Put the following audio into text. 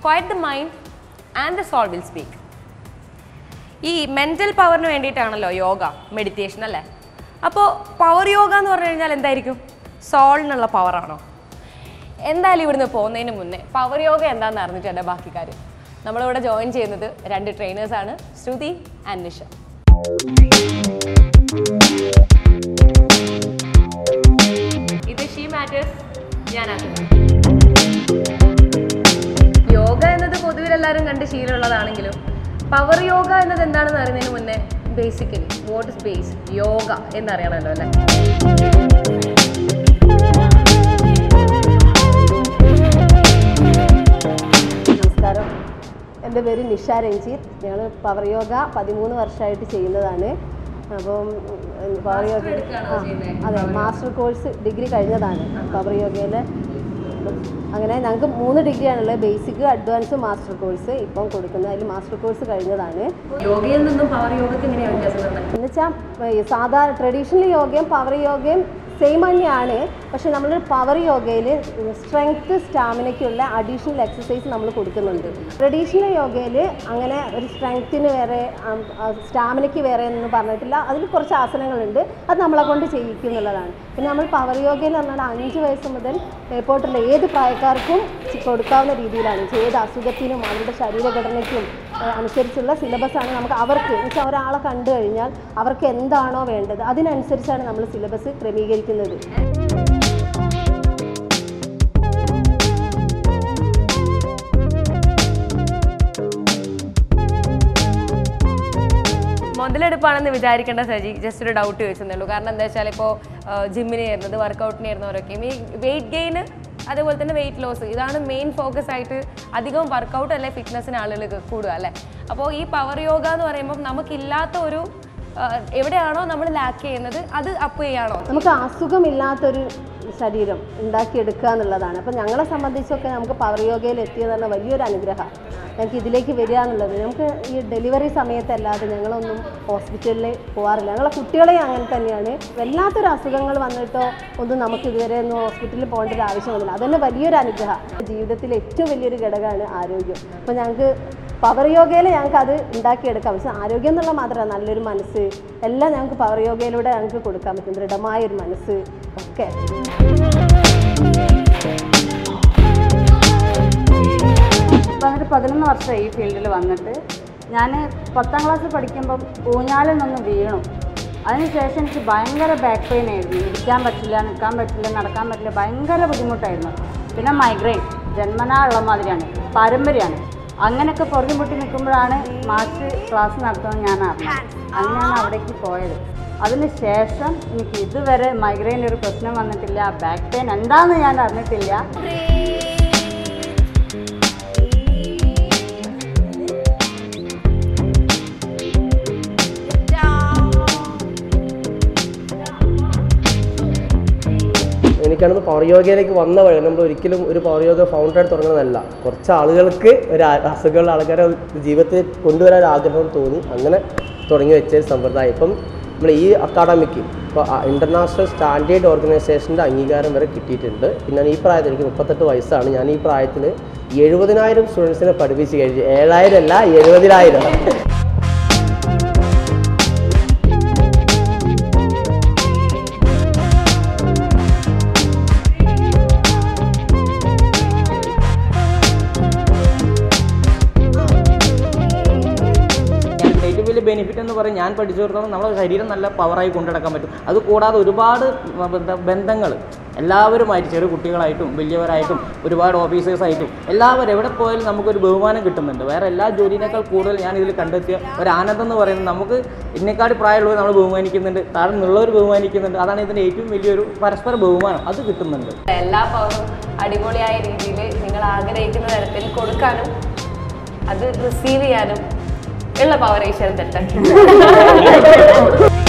quiet the mind and the soul will speak ഈ mental പവറിന് വേണ്ടിയിട്ടാണല്ലോ യോഗ മെഡിറ്റേഷൻ അല്ലേ അപ്പോൾ പവർ യോഗ എന്ന് പറഞ്ഞു കഴിഞ്ഞാൽ എന്തായിരിക്കും സോളിനുള്ള പവറാണോ എന്തായാലും ഇവിടുന്ന് പോകുന്നതിന് മുന്നേ പവർ യോഗ എന്താണെന്ന് അറിഞ്ഞിട്ട് എൻ്റെ ബാക്കി കാര്യം നമ്മളിവിടെ ജോയിൻ ചെയ്യുന്നത് രണ്ട് ട്രെയിനേഴ്സാണ് ശ്രുതി ആൻഡ് നിഷ ഇത് ഷീ മാറ്റേഴ്സ് ഞാനാണ് യോഗ എന്നത് പൊതുവിൽ എല്ലാവരും കണ്ട് ശീലമുള്ളതാണെങ്കിലും പവർ യോഗ എന്നത് എന്താണെന്ന് അറിയുന്നതിന് മുന്നേ basically what is base yoga എന്നറിയണമല്ലോ അല്ലേ നമസ്കാരം എൻ്റെ പേര് നിഷ രഞ്ജിത്ത് ഞങ്ങൾ പവർ യോഗ പതിമൂന്ന് വർഷമായിട്ട് ചെയ്യുന്നതാണ് അപ്പം ഉം, പവർ യോഗ ആ, അതെ മാസ്റ്റർ കോഴ്സ് ഡിഗ്രി കഴിഞ്ഞതാണ് പവർ യോഗയിൽ അങ്ങനെ ഞങ്ങൾക്ക് മൂന്ന് ഡിഗ്രിയാണുള്ളത് ബേസിക് അഡ്വാൻസ് മാസ്റ്റർ കോഴ്സ് ഇപ്പം കൊടുക്കുന്നത് അതിൽ മാസ്റ്റർ കോഴ്സ് കഴിഞ്ഞതാണ് യോഗയിൽ നിന്നും പവർ യോഗയ്ക്ക് എങ്ങനെയാണ് വ്യത്യാസം വരുന്നത് എന്നുവെച്ചാൽ സാധാരണ ട്രഡീഷണൽ യോഗയും പവർ യോഗയും സെയിം തന്നെയാണ് പക്ഷെ നമ്മൾ പവർ യോഗയിൽ സ്ട്രെങ്ത് സ്റ്റാമിനയ്ക്കുള്ള അഡീഷണൽ എക്സസൈസ് നമ്മൾ കൊടുക്കുന്നുണ്ട് ട്രഡീഷണൽ യോഗയിൽ അങ്ങനെ ഒരു സ്ട്രെങ്ത്തിന് വേറെ സ്റ്റാമിനയ്ക്ക് വേറെ എന്ന് പറഞ്ഞിട്ടില്ല അതിൽ കുറച്ച് ആസനങ്ങളുണ്ട് അത് നമ്മളെ കൊണ്ട് ചെയ്യിക്കും എന്നുള്ളതാണ് പിന്നെ നമ്മൾ പവർ യോഗയിൽ പറഞ്ഞാൽ അഞ്ച് വയസ്സ് മുതൽ മേപ്പോട്ടുള്ള ഏത് പ്രായക്കാർക്കും ചി- കൊടുക്കാവുന്ന രീതിയിലാണ് ഏത് അസുഖത്തിനും അവരുടെ ശരീരഘടനയ്ക്കും ഏഹ് അനുസരിച്ചുള്ള സിലബസാണ് നമുക്ക് അവർക്ക് എന്നുവെച്ചാൽ ഒരാളെ കണ്ടു കഴിഞ്ഞാൽ അവർക്ക് എന്താണോ വേണ്ടത് അതിനനുസരിച്ചാണ് നമ്മൾ സിലബസ് ക്രമീകരിക്കുന്നത് മുതലെടുപ്പാണെന്ന് വിചാരിക്കേണ്ട സജി ജസ്റ്റ് ഒരു ഡൗട്ട് ചോദിച്ചതേ ഉള്ളൂ കാരണം എന്താ വെച്ചാൽ ഇപ്പോൾ ജിമ്മിന് ചേരുന്നത് വർക്കൗട്ടിന് ചേരുന്നവരൊക്കെയും ഈ വെയിറ്റ് ഗെയിന് അതേപോലെ തന്നെ വെയിറ്റ് ലോസ് ഇതാണ് മെയിൻ ഫോക്കസ് ആയിട്ട് അധികം വർക്കൗട്ട് അല്ലെ ഫിറ്റ്നസ്സിന് ആളുകൾ കൂടുക അല്ലേ അപ്പോൾ ഈ പവർ യോഗ എന്ന് പറയുമ്പോൾ നമുക്കില്ലാത്ത ഒരു ആ, എവിടെയാണോ നമ്മൾ ലാക്ക് ചെയ്യുന്നത് അത് അപ്പ് ചെയ്യാണോ നമുക്ക് അസുഖമില്ലാത്തൊരു ശരീരം ഉണ്ടാക്കിയെടുക്കുക എന്നുള്ളതാണ് അപ്പം ഞങ്ങളെ സംബന്ധിച്ചൊക്കെ നമുക്ക് പവർ യോഗയിൽ എത്തിയെന്ന് പറഞ്ഞാൽ വലിയൊരു അനുഗ്രഹമാണ് ഞങ്ങൾക്ക് ഇതിലേക്ക് വരിക എന്നുള്ളത് നമുക്ക് ഈ ഡെലിവറി സമയത്തല്ലാതെ ഞങ്ങളൊന്നും ഹോസ്പിറ്റലിൽ പോകാറില്ല ഞങ്ങളെ കുട്ടികളെ അങ്ങനെ തന്നെയാണ് വല്ലാത്തൊരു അസുഖങ്ങൾ വന്നിട്ടോ ഒന്നും നമുക്ക് ഇതുവരെ ഒന്നും ഹോസ്പിറ്റലിൽ പോകേണ്ട ഒരു ആവശ്യം വന്നില്ല അതന്നെ വലിയൊരു അനുഗ്രഹം ജീവിതത്തിലെ ഏറ്റവും വലിയൊരു ഘടകമാണ് ആരോഗ്യം അപ്പം ഞങ്ങൾക്ക് പവർ യോഗയിൽ ഞങ്ങൾക്ക് അത് ഉണ്ടാക്കിയെടുക്കാം പക്ഷെ ആരോഗ്യം എന്നുള്ള മാത്രമല്ല നല്ലൊരു മനസ്സ് എല്ലാം ഞങ്ങൾക്ക് പവർ യോഗയിലൂടെ ഞങ്ങൾക്ക് കൊടുക്കാൻ പറ്റും ദൃഢമായ ഒരു മനസ്സ് ഒക്കെ വന്നിട്ട് പതിനൊന്ന് വർഷമായി ഈ ഫീൽഡിൽ വന്നിട്ട് ഞാൻ പത്താം ക്ലാസ്സിൽ പഠിക്കുമ്പം ഊഞ്ഞാലിൽ നിന്ന് വീണു അതിനുശേഷം എനിക്ക് ഭയങ്കര ബാക്ക് പെയിൻ ആയിരുന്നു ഇരിക്കാൻ പറ്റില്ല നിൽക്കാൻ പറ്റില്ല നടക്കാൻ പറ്റില്ല ഭയങ്കര ബുദ്ധിമുട്ടായിരുന്നു പിന്നെ മൈഗ്രെയിൻ ജന്മനാ ഉള്ള മാതിരിയാണ് പാരമ്പര്യമാണ് അങ്ങനെയൊക്കെ പുറകെ മുട്ടി നിൽക്കുമ്പോഴാണ് മാസ്റ്റർ ക്ലാസ് നടത്തുന്നത് ഞാൻ അറിഞ്ഞത് അങ്ങനെയാണ് അവിടേക്ക് പോയത് അതിന് ശേഷം എനിക്ക് ഇതുവരെ മൈഗ്രെയിൻ്റെ ഒരു പ്രശ്നം വന്നിട്ടില്ല ബാക്ക് പെയിൻ എന്താണെന്ന് ഞാൻ അറിഞ്ഞിട്ടില്ല എനിക്കാണെന്ന് പവർ യോഗയിലേക്ക് വന്ന വഴി നമ്മൾ ഒരിക്കലും ഒരു പവർ യോഗ ഫൗണ്ടറായിട്ട് തുടങ്ങുന്നതല്ല കുറച്ച് ആളുകൾക്ക് ഒരു ആ- അസുഖമുള്ള ആൾക്കാരെ ജീവിതത്തിൽ കൊണ്ടുവരാൻ ഒരു ആഗ്രഹം തോന്നി അങ്ങനെ തുടങ്ങി വെച്ച ഒരു സമ്പ്രദായം ഇപ്പം നമ്മൾ ഈ അക്കാഡമിക്ക് ഇപ്പോൾ ഇൻ്റർനാഷണൽ സ്റ്റാൻഡേർഡ് ഓർഗനൈസേഷൻ്റെ അംഗീകാരം വരെ കിട്ടിയിട്ടുണ്ട് പിന്നെ ഈ പ്രായത്തിൽ എനിക്ക് മുപ്പത്തെട്ട് വയസ്സാണ് ഞാൻ ഈ പ്രായത്തിൽ എഴുപതിനായിരം സ്റ്റുഡൻസിനെ പഠിപ്പിച്ച് കഴിഞ്ഞു ഏഴായിരം അല്ല എഴുപതിനായിരം ഞാൻ ഏറ്റവും വലിയ ബെനിഫിറ്റ് എന്ന് പറയും ഞാൻ പഠിച്ചിടത്തോളം നമ്മുടെ ശരീരം നല്ല പവറായി കൊണ്ടുനടക്കാൻ പറ്റും അത് കൂടാതെ ഒരുപാട് ബന്ധങ്ങൾ എല്ലാവരുമായിട്ട് ചെറു കുട്ടികളായിട്ടും വലിയവരായിട്ടും ഒരുപാട് ഓഫീസേഴ്സായിട്ടും എല്ലാവരും എവിടെ പോയാലും നമുക്കൊരു ബഹുമാനം കിട്ടുന്നുണ്ട് വേറെ എല്ലാ ജോലിനേക്കാൾ കൂടുതൽ ഞാൻ ഇതിൽ കണ്ടെത്തിയ ഒരു ആനന്ദം എന്ന് പറയുന്നത് നമുക്ക് ഇതിനേക്കാൾ പ്രായമുള്ളവർ നമ്മൾ ബഹുമാനിക്കുന്നുണ്ട് താഴെ നിന്നുള്ളവർ ബഹുമാനിക്കുന്നുണ്ട് അതാണ് ഇതിൻ്റെ ഏറ്റവും വലിയൊരു പരസ്പര ബഹുമാനം അത് കിട്ടുന്നുണ്ട് എല്ലാ പവറും അടിപൊളിയായ രീതിയിൽ നിങ്ങൾ ആഗ്രഹിക്കുന്ന തരത്തിൽ കൊടുക്കാനും അത് റിസീവ് ചെയ്യാനും ഉള്ള പവർ ഈശ്വരൻ തെറ്റാക്കി